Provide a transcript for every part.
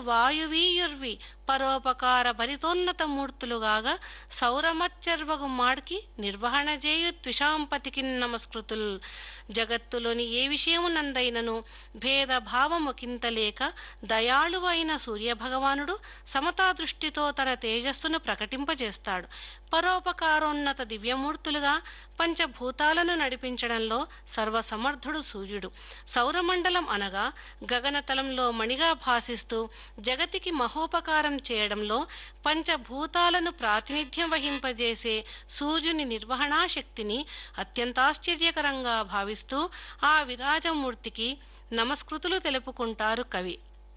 వాయువీయుర్వి పరోపకార భరితోన్నత మూర్తులుగాగా సౌరమచ్చర్వగు మాడ్కి నిర్వహణ చేయు త్విషాంపతికి నమస్కృతుల్ జగత్తులోని ఏ విషయమునందైనను భేద భావము కింతలేక దయాళువైన సూర్యభగవానుడు సమతా దృష్టితో తన తేజస్సును ప్రకటింపజేస్తాడు పరోపకారోన్నత దివ్యమూర్తులుగా పంచభూతాలను నడిపించడంలో సర్వసమర్థుడు సూర్యుడు సౌరమండలం అనగా గగనతలంలో మణిగా భాసిస్తూ జగతికి మహోపకారం చేయడంలో పంచభూతాలను ప్రాతినిధ్యం వహింపజేసే సూర్యుని నిర్వహణా శక్తిని అత్యంతాశ్చర్యకరంగా భావిస్తూ ఆ విరాజమూర్తికి నమస్కృతులు తెలుపుకుంటారు కవి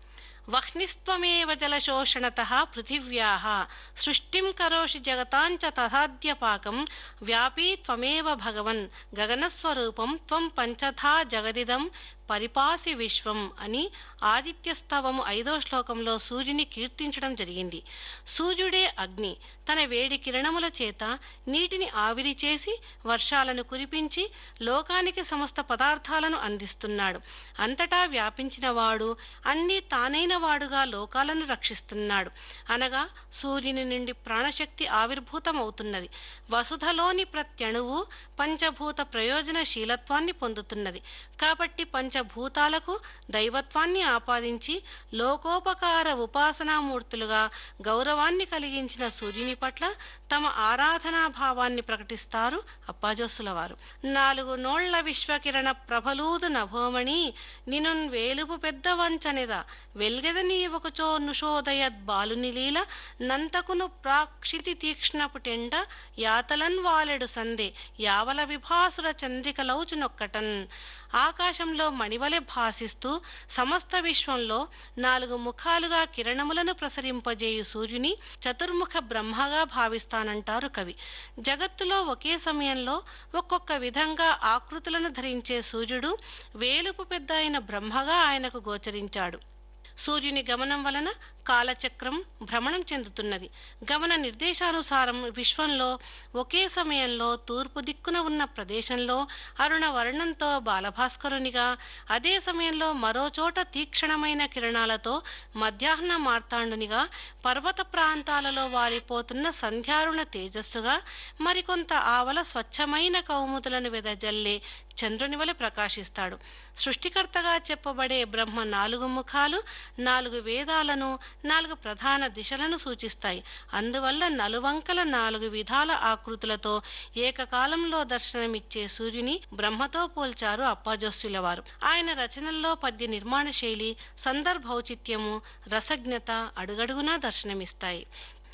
వహ్నిస్త్వమేవ జలశోషణత పృథివ్యాः సృష్టిం కరోషి జగతాంచ తథాద్యపాకం వ్యాపీ త్వమేవ భగవన్ గగనస్వరూపం త్వం పంచథా జగదిదం పరిపాసి విశ్వం అని ఆదిత్యస్తవము ఐదో శ్లోకంలో సూర్యుని కీర్తించడం జరిగింది సూర్యుడే అగ్ని తన వేడి కిరణముల చేత నీటిని ఆవిరి చేసి వర్షాలను కురిపించి లోకానికి సమస్త పదార్థాలను అందిస్తున్నాడు అంతటా వ్యాపించిన వాడు అన్నీ తానైన వాడుగా లోకాలను రక్షిస్తున్నాడు అనగా సూర్యుని నుండి ప్రాణశక్తి ఆవిర్భూతమవుతున్నది వసుధలోని ప్రత్యణువు పంచభూత ప్రయోజనశీలత్వాన్ని పొందుతున్నది కాబట్టి పంచభూతాలకు దైవత్వాన్ని ఆపాదించి లోకోపకార ఉపాసనామూర్తులుగా గౌరవాన్ని కలిగించిన సూర్యుని పట్ల తమ ఆరాధనా భావాన్ని ప్రకటిస్తారు అప్పాజోసుల వారు నాలుగు నోళ్ల విశ్వకిరణ ప్రభలూదు నభోమణి నినున్ వేలుపు పెద్ద వంచనెద వెల్గెద నీవొకచో నుషోదయద్ బాలుని లీల నంతకును ప్రాక్షితి తీక్ష్ణపు టెండ యాతలన్ వాలెడు సందే యావల విభాసుర చంద్రికలౌచునొక్కటన్ ఆకాశంలో మణివలె భాసిస్తూ సమస్త విశ్వంలో నాలుగు ముఖాలుగా కిరణములను ప్రసరింపజేయు సూర్యుని చతుర్ముఖ బ్రహ్మగా భావిస్తానంటారు కవి జగత్తులో ఒకే సమయంలో ఒక్కొక్క విధంగా ఆకృతులను ధరించే సూర్యుడు వేలుపు పెద్ద అయిన బ్రహ్మగా ఆయనకు గోచరించాడు సూర్యుని గమనం వలన కాలచక్రం భ్రమణం చెందుతున్నది గమన నిర్దేశానుసారం విశ్వంలో ఒకే సమయంలో తూర్పు దిక్కున ఉన్న ప్రదేశంలో అరుణ వర్ణంతో బాలభాస్కరునిగా అదే సమయంలో మరో చోట తీక్షణమైన కిరణాలతో మధ్యాహ్న మార్తాండునిగా పర్వత ప్రాంతాలలో వారిపోతున్న సంధ్యారుణ తేజస్సుగా మరికొంత ఆవల స్వచ్ఛమైన కౌముదులను వెదజల్లే చంద్రుని వలె ప్రకాశిస్తాడు సృష్టికర్తగా చెప్పబడే బ్రహ్మ నాలుగు ముఖాలు నాలుగు వేదాలను నాలుగు ప్రధాన దిశలను సూచిస్తాయి అందువల్ల నలువంకల నాలుగు విధాల ఆకృతులతో ఏకకాలంలో దర్శనమిచ్చే సూర్యుని బ్రహ్మతో పోల్చారు అప్పాజోస్యుల వారు ఆయన రచనల్లో పద్య నిర్మాణ శైలి సందర్భౌచిత్యము రసజ్ఞత అడుగడుగునా దర్శనమిస్తాయి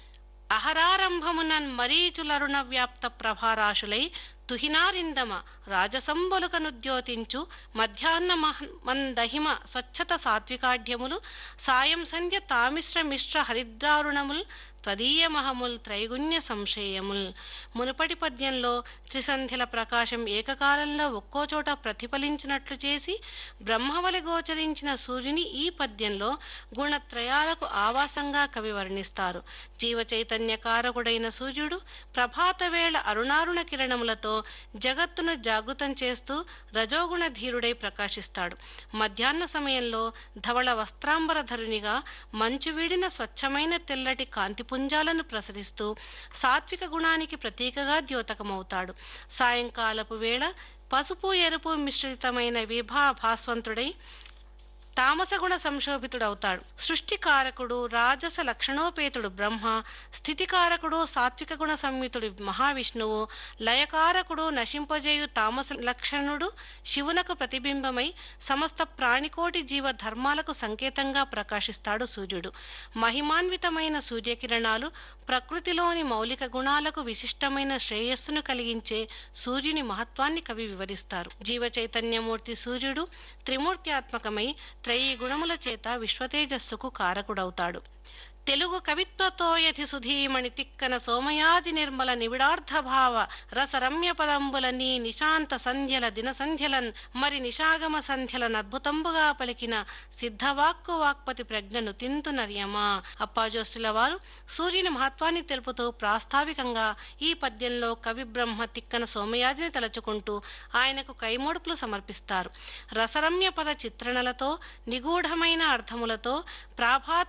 అహరారంభమునన్ మరీచులరుణ వ్యాప్త ప్రభారాశులై తుహినారిందమ రాజసంబొలుకనుద్యోతించు మధ్యాహ్న మందహిమ స్వచ్ఛత సాత్వికాఢ్యములు సాయం సంధ్య తామిశ్ర మిశ్ర హరిద్రారుణముల్ త్వదీయ మహముల్ త్రైగుణ్య సంశయముల్ మునుపటి పద్యంలో త్రిసంధ్యల ప్రకాశం ఏకకాలంలో ఒక్కో చోట ప్రతిఫలించినట్లు చేసి బ్రహ్మవలి గోచరించిన సూర్యుని ఈ పద్యంలో గుణత్రయాలకు ఆవాసంగా కవి వర్ణిస్తారు జీవ చైతన్య కారకుడైన సూర్యుడు ప్రభాత వేళ అరుణారుణ కిరణములతో జగత్తును జాగృతం చేస్తూ రజోగుణ ధీరుడై ప్రకాశిస్తాడు మధ్యాహ్న సమయంలో ధవళ వస్త్రాంబరధరునిగా మంచు వీడిన స్వచ్ఛమైన తెల్లటి కాంతి పుంజాలను ప్రసరిస్తూ సాత్విక గుణానికి ప్రతీకగా ద్యోతకమవుతాడు సాయంకాలపు వేళ పసుపు ఎరుపు మిశ్రితమైన విభా భాస్వంతుడై తామసగుణ సంశోభితుడవుతాడు సృష్టికారకుడు రాజస లక్షణోపేతుడు బ్రహ్మ స్థితికారకుడు సాత్విక గుణ సంయుతుడు మహావిష్ణువు లయకారకుడు నశింపజేయు తామస లక్షణుడు శివునకు ప్రతిబింబమై సమస్త ప్రాణికోటి జీవ ధర్మాలకు సంకేతంగా ప్రకాశిస్తాడు సూర్యుడు మహిమాన్వితమైన సూర్యకిరణాలు ప్రకృతిలోని మౌలిక గుణాలకు విశిష్టమైన శ్రేయస్సును కలిగించే సూర్యుని మహత్వాన్ని కవి వివరిస్తారు జీవ చైతన్యమూర్తి సూర్యుడు త్రిమూర్త్యాత్మకమై త్రయీ గుణముల చేత విశ్వతేజస్సుకు కారకుడవుతాడు తెలుగు కవిత్వతోయతి సుధీమణి తిక్కన సోమయాజి నిర్మల నివిడార్థ భావ రసరమ్య పదంబుల నీ నిశాంత సంధ్యల దిన సంధ్యలన్ మరి నిషాగమ సంధ్యలన్ అద్భుతంబుగా పలికిన సిద్ధవాక్కు వాక్పతి ప్రజ్ఞను తింతు నర్యమా అప్పాజోస్తుల వారు సూర్యుని మహత్వాన్ని తెలుపుతూ ప్రాస్తావికంగా ఈ పద్యంలో కవి బ్రహ్మ తిక్కన సోమయాజిని తలచుకుంటూ ఆయనకు కైమోడుపులు సమర్పిస్తారు రసరమ్య పద చిత్రణలతో నిగూఢమైన అర్థములతో ప్రాభాత